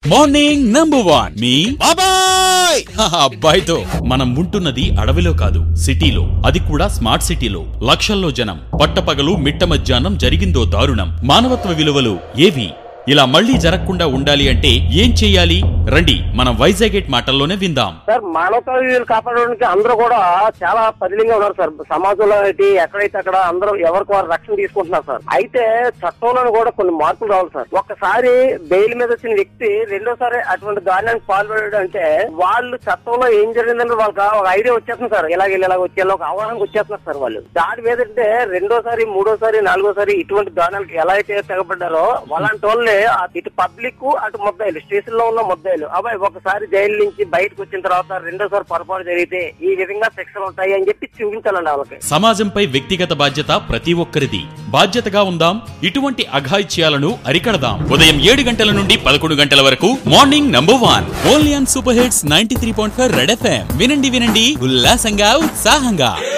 morning number one మీ బాబాయ్ అబ్బాయితో మనం ఉంటున్నది అడవిలో కాదు సిటీలో అది కూడా స్మార్ట్ సిటీలో లక్షల్లో జనం పట్టపగలు మిట్ట మధ్యాహ్నం జరిగిందో దారుణం మానవత్వ విలువలు ఏవి ఇలా మళ్ళీ జరగకుండా ఉండాలి అంటే ఏం చెయ్యాలి రండి మనం వైజాగేట్ మాటల్లోనే విందాం సార్ మానవతా విలువలు కాపాడడానికి అందరూ కూడా చాలా పరిలింగా ఉన్నారు సార్ సమాజంలో ఏంటి ఎక్కడైతే అక్కడ అందరూ ఎవరికి వారు రక్షణ తీసుకుంటున్నారు సార్ అయితే చట్టంలో కూడా కొన్ని మార్పులు రావాలి సార్ ఒక్కసారి బెయిల్ మీద వచ్చిన వ్యక్తి రెండోసారి అటువంటి దారుణానికి పాల్పడాడు అంటే వాళ్ళు చట్టంలో ఏం జరిగిందని వాళ్ళకి ఒక ఐడియా వచ్చేస్తుంది సార్ ఇలాగ ఇలాగ వచ్చేలా ఒక అవగాహనకు వచ్చేస్తున్నారు సార్ వాళ్ళు దాని మీద అంటే రెండోసారి మూడోసారి నాలుగోసారి ఇటువంటి దారుణాలకు ఎలా అయితే తెగబడ్డారో అలాంటి వాళ్ళే ఆ ఇటు పబ్లిక్ అటు ముద్దాయిలు స్టేషన్ లో ఉన్న ముద్దాయిలు అబ్బాయి ఒకసారి జైలు నుంచి బయటకు వచ్చిన తర్వాత రెండోసారి పొరపాటు జరిగితే ఈ విధంగా శిక్షలు ఉంటాయి అని చెప్పి చూపించాలండి వాళ్ళకి సమాజంపై వ్యక్తిగత బాధ్యత ప్రతి ఒక్కరిది బాధ్యతగా ఉందాం ఇటువంటి అఘాయిత్యాలను అరికడదాం ఉదయం ఏడు గంటల నుండి పదకొండు గంటల వరకు morning number one only on super hits ninety three point five Red FM వినండి వినండి ఉల్లాసంగా ఉత్సాహంగా